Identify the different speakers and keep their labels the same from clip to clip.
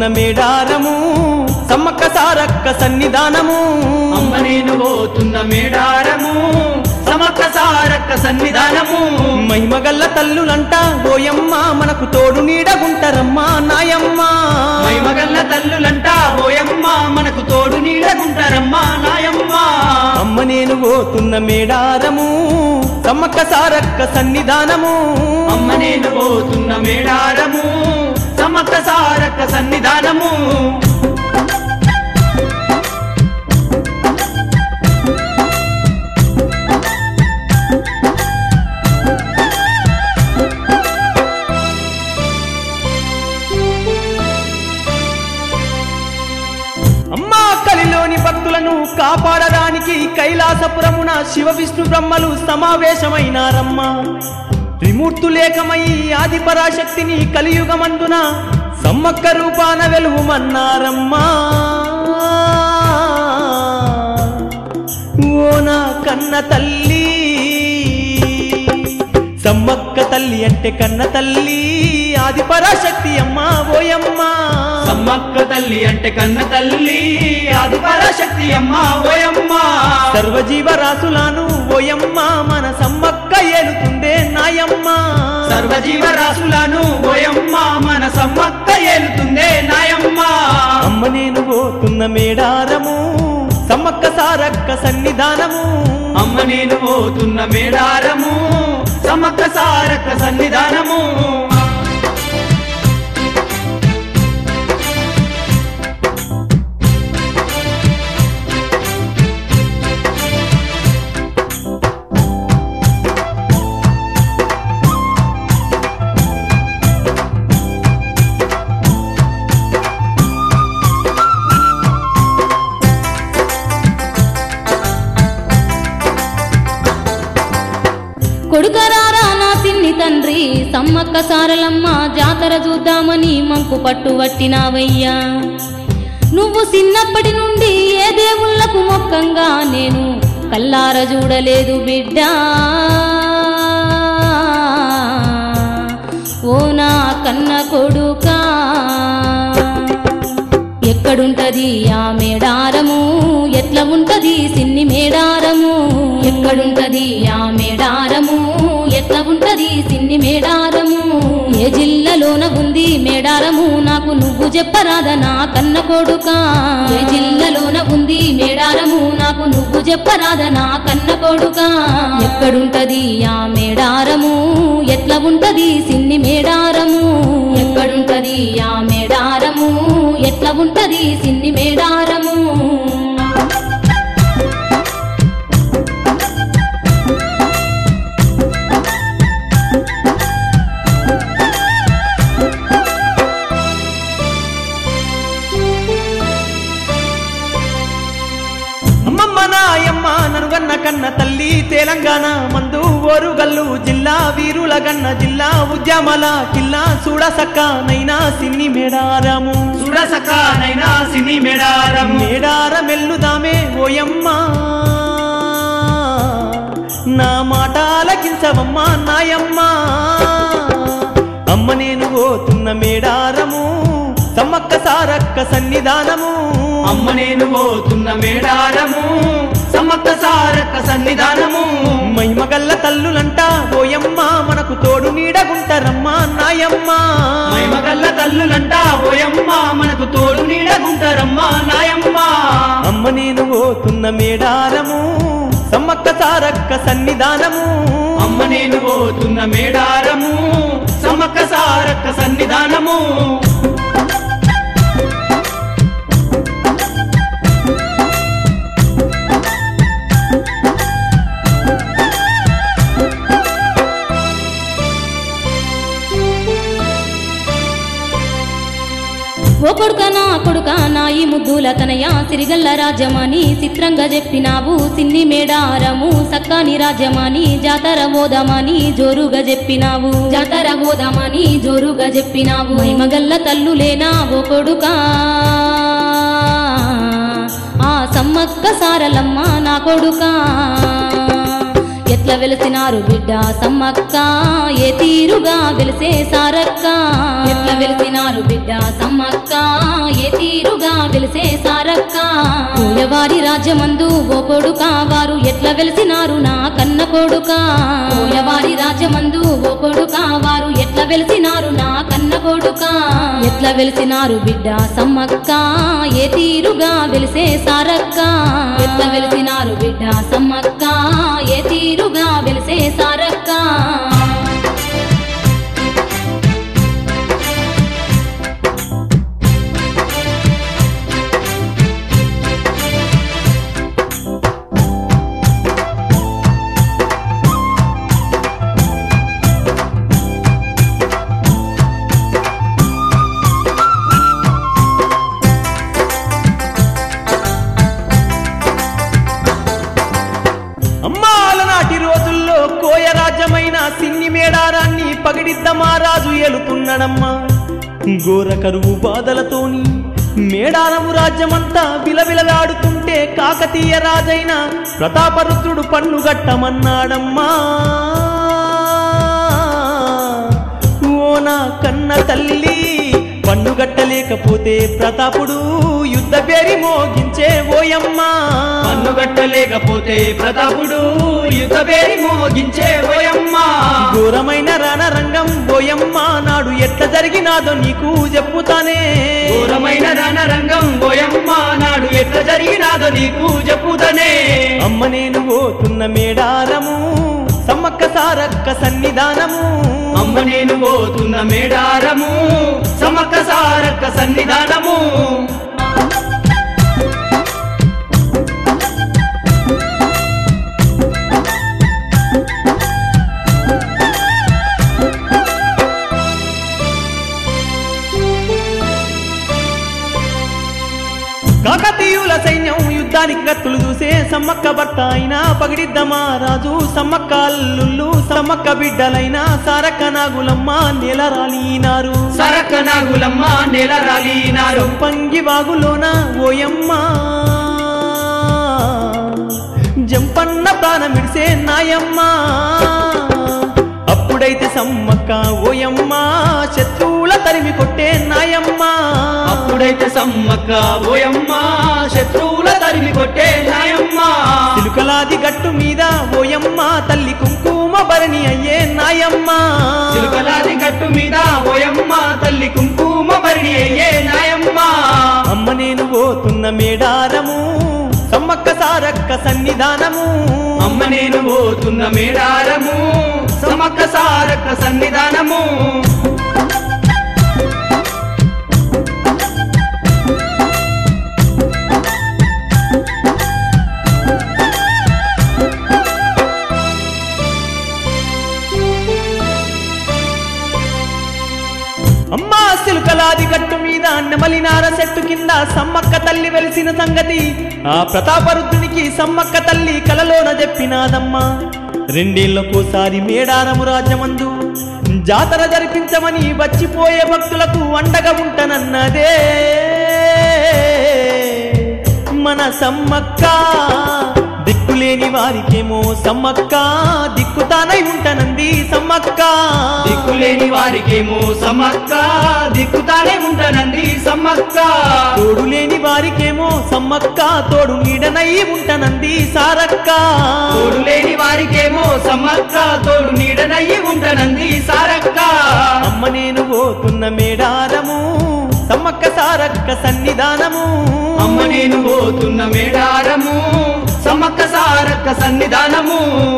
Speaker 1: పోతున్న మేడారము సమ్మక్క సారక్క సన్నిధానము
Speaker 2: అమ్మ నేను పోతున్న మేడారము సమక్క సారక్క సన్నిధానము
Speaker 1: మహిమగల్ల తల్లులంట ఓయమ్మ మనకు తోడు నీడగుంటరమ్మా నాయమ్మ
Speaker 2: మైమగల్ల తల్లులంట ఓయమ్మ మనకు తోడు నీడగుంటారమ్మా నాయమ్మ
Speaker 1: అమ్మ నేను పోతున్న మేడారము సమ్మక్క సారక్క సన్నిధానము
Speaker 2: అమ్మ నేను పోతున్న మేడారము సమక్క సారక్క సన్నిధానము
Speaker 1: అమ్మా కలిలోని భక్తులను కాపాడడానికి కైలాసపురమున శివ విష్ణు బ్రహ్మలు సమావేశమైనారమ్మా త్రిమూర్తులేకమై ఆది పరాశక్తిని కలియుగమందున సమ్మక్క రూపాన వెలుగుమన్నారమ్మా ఓ నా కన్న తల్లి సమ్మక్క తల్లి అంటే కన్న తల్లి ఆది పరాశక్తి అమ్మా ఓయమ్మా
Speaker 2: సమ్మక్క తల్లి అంటే కన్న తల్లి ఆది పరాశక్తి అమ్మ ఓయమ్మ
Speaker 1: సర్వజీవరాశులను ఓయమ్మ మన సమ్మక్క ఏలుతుందే నాయమ్మ
Speaker 2: సర్వజీవరాశులను ఓయమ్మ మన సమ్మక్క ఏలుతుందే నాయమ్మ
Speaker 1: అమ్మ నేను పోతున్న మేడారము సమ్మక్క సారక్క సన్నిధానము
Speaker 2: అమ్మ నేను పోతున్న మేడారము సమ్మక్క సారక్క సన్నిధానము
Speaker 3: కొడుకరారా నా తిన్ని తండ్రి సమ్మక్క సారలమ్మ జాతర చూద్దామని మంకు పట్టు పట్టినావయ్యా నువ్వు చిన్నప్పటి నుండి ఏ దేవుళ్ళకు మొక్కంగా నేను కల్లార చూడలేదు బిడ్డా ఓ నా కన్న కొడుకా ఎక్కడుంటది ఆ మేడారము ఎట్లా ఉంటది సిన్ని మేడారము ఎక్కడుంటది ఆ మేడారము ఎట్లా ఉంటది సిన్ని మేడారము ఏ జిల్లాలోన ఉంది మేడారము నాకు నువ్వు చెప్పరాదా నా కన్న కొడుకా ఏ జిల్లాలోన ఉంది మేడారము నాకు నువ్వు చెప్పరాదా నా కన్న కొడుకా ఎక్కడుంటది ఆ మేడారము ఎట్లా ఉంటది సిన్ని మేడారము ఎక్కడుంటది ఆ మేడారము ఎట్లా ఉంటది సిన్ని మేడారము
Speaker 1: అమ్మమ్మ నాయమ్మ ననుగన్న కన్న తల్లి తెలంగాణ మందు ఓరుగల్లు జిల్లా వీరుల గన్న జిల్లా ఉద్యమల కిల్లా చూడసక్క నైనా సిన్ని మేడారము
Speaker 2: సుడసకానైనా సిని మేడారము
Speaker 1: మేడార మెల్లుదామే ఓయమ్మ నా మాట ఆలకించవమ్మా నాయమ్మ అమ్మ నేను పోతున్న మేడారము సమ్మక్క సారక్క సన్నిధానము
Speaker 2: అమ్మ నేను పోతున్న మేడారము సమ్మక్క సారక్క సన్నిధానము
Speaker 1: మహిమగల్ల తల్లులంట ఓయమ్మ మనకు తోడు నీడగుంటరమ్మా నాయమ్మ
Speaker 2: మైమగల్ల తల్లులంట ఓయమ్మ మనకు తోడు నీడగుంటారమ్మా నాయమ్మ
Speaker 1: అమ్మ నేను పోతున్న మేడారము సమ్మక్క సారక్క సన్నిధానము
Speaker 2: అమ్మ నేను పోతున్న మేడారము సమ్మక్క సారక్క సన్నిధానము
Speaker 3: ఓ కొడుక నా కొడుక నా ఈ ముద్దుల తనయ సిరిగల్ల రాజ్యమని చిత్రంగా చెప్పినావు సిన్ని మేడారము సక్కాని రాజ్యమని జాతర పోదామని జోరుగా చెప్పినావు జాతర పోదామని జోరుగా చెప్పినావు మగల్ల తల్లులేనా ఓ కొడుకా ఆ సమ్మక్క సారలమ్మ నా కొడుకా ఎట్లా వెలిసినారు బిడ్డ సమ్మక్క ఏ తీరుగా వెలిసే సారక్క ఎట్లా వెలిసినారు బిడ్డ సమ్మక్క ఏ తీరుగా వెలిసే సారక్క పూయవారి రాజ్యమందు ఓ కొడుక వారు ఎట్లా వెలిసినారు నా కన్న కొడుక పూయవారి రాజ్యమందు ఓ కొడుక వారు ఎట్లా వెలిసినారు నా కన్న కొడుక ఎట్లా వెలిసినారు బిడ్డ సమ్మక్క ఏ తీరుగా వెలిసే సారక్క ఎట్లా వెలిసినారు బిడ్డ సమ్మక్క ఏ తీరుగా వెలిసే సారక్క
Speaker 1: అమ్మాల నాటి రోజుల్లో కోయ రాజ్యమైన సిన్ని మేడారాన్ని పగిడిద్ద మహారాజు ఏలుతున్నాడమ్మా ఘోర కరువు బాధలతోని మేడారము రాజ్యమంతా విలవిలలాడుతుంటే కాకతీయ రాజైన ప్రతాపరుద్రుడు పన్ను గట్టమన్నాడమ్మా ఓ నా కన్న తల్లి పన్ను గట్టలేకపోతే ప్రతాపుడు యుద్ధ పేరి మోగించే ఓయమ్మా
Speaker 2: పన్ను కట్టలేకపోతే ప్రతాపుడు యుద్ధ పేరి మోగించే ఓయమ్మ
Speaker 1: ఘోరమైన రణరంగం ఓయమ్మ నాడు ఎట్ల జరిగినాదో నీకు చెప్పుతానే
Speaker 2: ఘోరమైన రణరంగం ఓయమ్మ నాడు ఎట్ల జరిగినాదో నీకు చెప్పుతనే
Speaker 1: అమ్మ నేను పోతున్న మేడారము సమ్మక్క సారక్క సన్నిధానము
Speaker 2: అమ్మ నేను పోతున్న మేడారము సమక్క సారక్క సన్నిధానము
Speaker 1: కాకతీయుల సైన్యం యుద్ధానికి కత్తులు చూసే సమ్మక్క భర్త అయినా పగిడిద్ద మహారాజు సమ్మక్క అల్లుళ్ళు సమ్మక్క బిడ్డలైన సారక్క నాగులమ్మ నెలరాలినారు
Speaker 2: సరక్క నాగులమ్మ నెల రాలినారు
Speaker 1: పంగి బాగులోన ఓయమ్మ జంపన్న ప్రాణమిడిసే నాయమ్మ అప్పుడైతే సమ్మక్క ఓయమ్మ శత్రువుల తరిమి కొట్టే నాయమ్మ
Speaker 2: అప్పుడైతే సమ్మక్క ఓయమ్మ శత్రువుల తరిమి కొట్టే నాయమ్మ
Speaker 1: చిలుకలాది గట్టు మీద ఓయమ్మ తల్లి కుంకుమ భరణి అయ్యే నాయమ్మ
Speaker 2: చిలుకలాది గట్టు మీద ఓయమ్మ తల్లి కుంకుమ భరణి అయ్యే నాయమ్మ
Speaker 1: అమ్మ నేను పోతున్న మేడారము సమ్మక్క సారక్క సన్నిధానము
Speaker 2: అమ్మ నేను పోతున్న మేడారము సమక్క సారక్క సన్నిధానము
Speaker 1: అమ్మా సిలుకలాది గట్టు మీద నెమలినార చెట్టు కింద సమ్మక్క తల్లి వెలిసిన సంగతి ఆ ప్రతాపరుద్రునికి సమ్మక్క తల్లి కలలోన చెప్పినాదమ్మా రెండేళ్లకోసారి మేడారము రాజ్యమందు జాతర జరిపించమని వచ్చిపోయే భక్తులకు అండగా ఉంటనన్నదే మన సమ్మక్క దిక్కులేని వారికేమో సమ్మక్క దిక్కుతానై ఉంటనంది సమ్మక్క
Speaker 2: దిక్కులేని వారికేమో సమ్మక్క దిక్కుతానే ఉంటనంది సమ్మక్క
Speaker 1: తోడు లేని వారికేమో సమ్మక్క తోడు నీడనై ఉంటనంది సారక్క
Speaker 2: తోడు లేని వారికేమో సమ్మక్క తోడు నీడనయ్యి ఉంటనంది సారక్క
Speaker 1: అమ్మ నేను పోతున్న మేడారము సమ్మక్క సారక్క సన్నిధానము
Speaker 2: అమ్మ నేను పోతున్న మేడారము సమ్మక్క సారక్క సన్నిధానము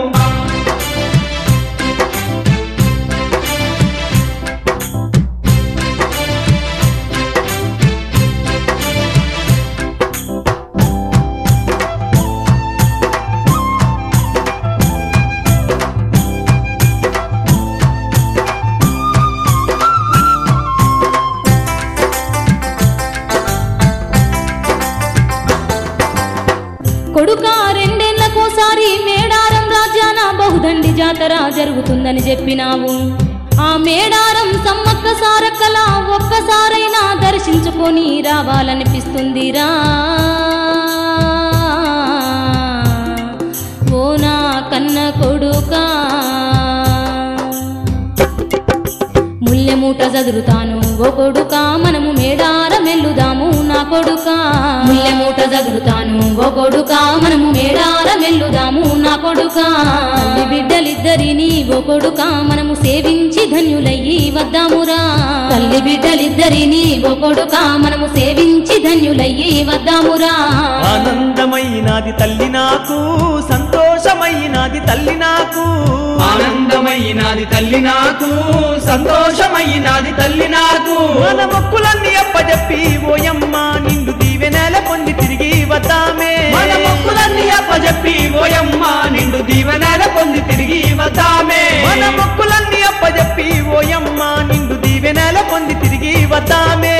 Speaker 3: కొడుక రెండేళ్లకోసారి మేడారం రాజ్యాన బహుదండి జాతర జరుగుతుందని చెప్పినావు ఆ మేడారం సమ్మక్క సారక్కలా ఒక్కసారైనా దర్శించుకొని రావాలనిపిస్తుందిరా ఓ నా కన్న కొడుక చదురుతాను ఓ కొడుకా మనము మేడారం ఎల్లుదాము నా కొడుకా ముల్లె మూట చదురుతాను ఓ కొడుకా మనము మేడారం ఎల్లుదాము నా కొడుకా తల్లి బిడ్డలిద్దరిని ఓ కొడుకా మనము సేవించి ధన్యులయ్యి వద్దామురా తల్లి బిడ్డలిద్దరిని ఓ కొడుకా మనము సేవించి ధన్యులయ్యి వద్దామురా
Speaker 1: ఆనందమైనాది తల్లి నాకు సంతోషమైనాది తల్లి నాకు
Speaker 2: ఆనందమైనది తల్లి నాకు సంతోషమైనది తల్లి నాకు
Speaker 1: మన మొక్కులన్నీ అప్పజెప్పి ఓయమ్మ నిండు దీవెనెల పొంది తిరిగి వద్దామే
Speaker 2: మన మొక్కులన్నీ అప్పజెప్పి ఓయమ్మ నిండు దీవెనల పొంది తిరిగి వద్దామే
Speaker 1: మన మొక్కులన్నీ అప్పజెప్పి ఓయమ్మ నిండు దీవెనెల పొంది తిరిగి వద్దామే